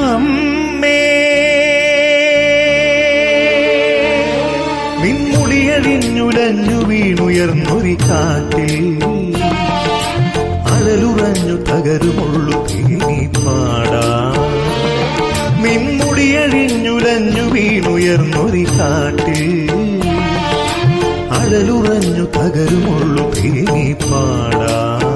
അമ്മേ നിൻമുടിയഴിഞ്ഞുലഞ്ഞു വീണുയർന്നൊരി കാറ്റിൽ അഴലുറഞ്ഞു തകരുമുള്ളു തേനി പാടാ നിൻമുടിയഴിഞ്ഞുലഞ്ഞു വീണുയർന്നൊരി കാറ്റിൽ അഴലുറഞ്ഞു തകരുമുള്ളു തേനി പാടാ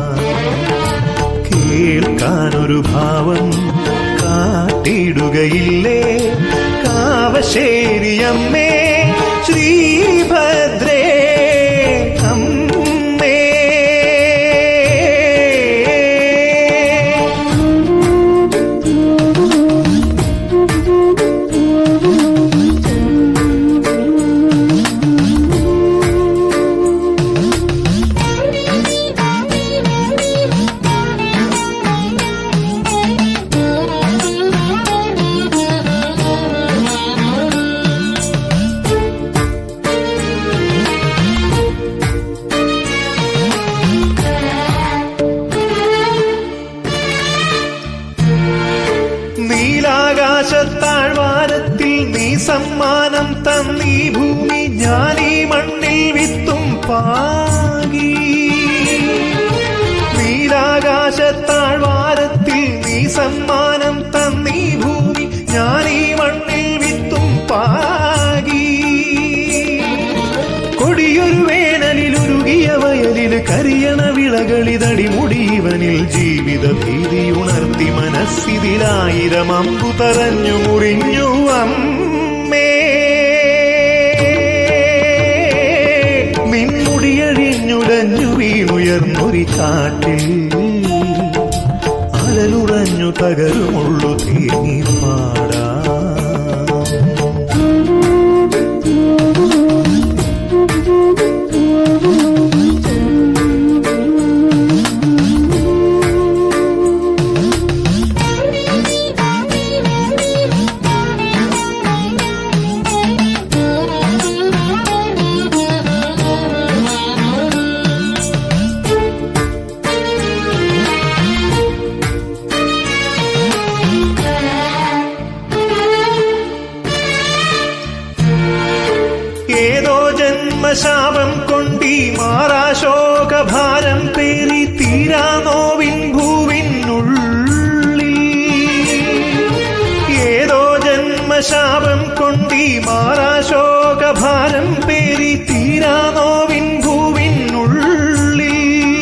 കേൾക്കാനൊരു ഭാവം കാട്ടിടുകയില്ലേ കാവശ്ശേരിയമ്മേ ശ്രീഭദ്രേ അമ്മേ നീലാകാശത്താഴ്വാരത്തിൽ നീ സമ്മാനം തന്നീ ഭൂമി ഞാനീ മണ്ണിൽ വിത്തും പാകി നീലാകാശത്താഴ്വാരത്തിൽ നീ സമ്മാനം തന്നീ ഭൂമി ഞാനീ മണ്ണിൽ വിത്തും പാകി കൊടിയൊരു വേനലിലുരുകിയ വയലില് കരിയണ വിളകളിതടി മുടിയവനിൽ ജീവിത ഭീതി ഉണർത്തി മനസ്സിതിലായിരം അമ്പു തറഞ്ഞു മുറിഞ്ഞു അമ്മേ നിൻമുടിയഴിഞ്ഞുലഞ്ഞു വീണുയർന്നൊരി കാട്ടിൽ അഴലുറഞ്ഞു തകരുമുള്ളു തേങ്ങി പാടാ ഏതോ ജന്മശാപം കൊണ്ടീ മാറാശോകഭാരം പേറി തീരാ നോവിൻ ഭൂവിനുള്ളിൽ ഏതോ ജന്മശാപം കൊണ്ടീ മാറാശോകഭാരം പേറി തീരാ നോവിൻ ഭൂവിനുള്ളിൽ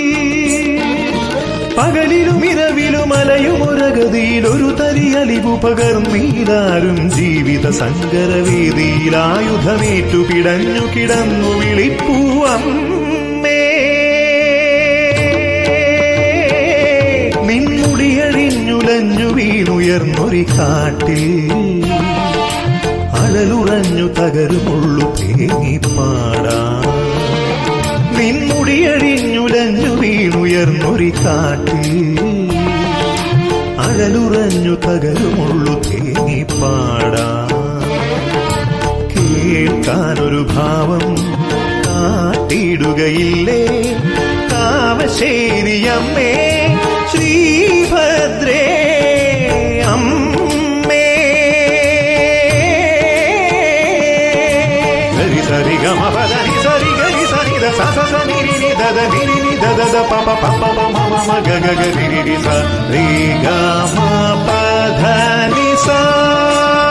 പകലിലും ഇരവിലും അലയുമൊരഗതിയിൽ ഒരു തരി അലിവു പകർന്നീലാരും ജീവിത സങ്കരവേദിയിൽ ആയുധമേറ്റു പിടഞ്ഞു കിടന്നു വിളിപ്പൂ അമ്മേ നിൻമുടിയഴിഞ്ഞുലഞ്ഞു വീണുയർന്നൊരി കാട്ടിൽ അഴലുറഞ്ഞു തകരുമുള്ളു തേങ്ങി പാടാ നിൻമുടിയഴിഞ്ഞുലഞ്ഞു വീണുയർന്നൊരി കാട്ടിൽ അഴലുറഞ്ഞു തകരുമുള്ളു തേങ്ങി പാടാ കേൾക്കാനൊരു ഭാവം കാട്ടിടുകയില്ലേ കാവശ്ശേരിയമ്മേ ശ്രീഭദ്രേ അമ്മേ ഗരി സരി ഗമ പദ നി സരി ഗരി സരി ദ സ സ സ നി രി നി ദ ദ നി രി നി ദ ദ ദ പ പ പ പ പ മ മ മ ഗ ഗ ഗ രി രി രി സ രി ഗ മ പ ധ നി സ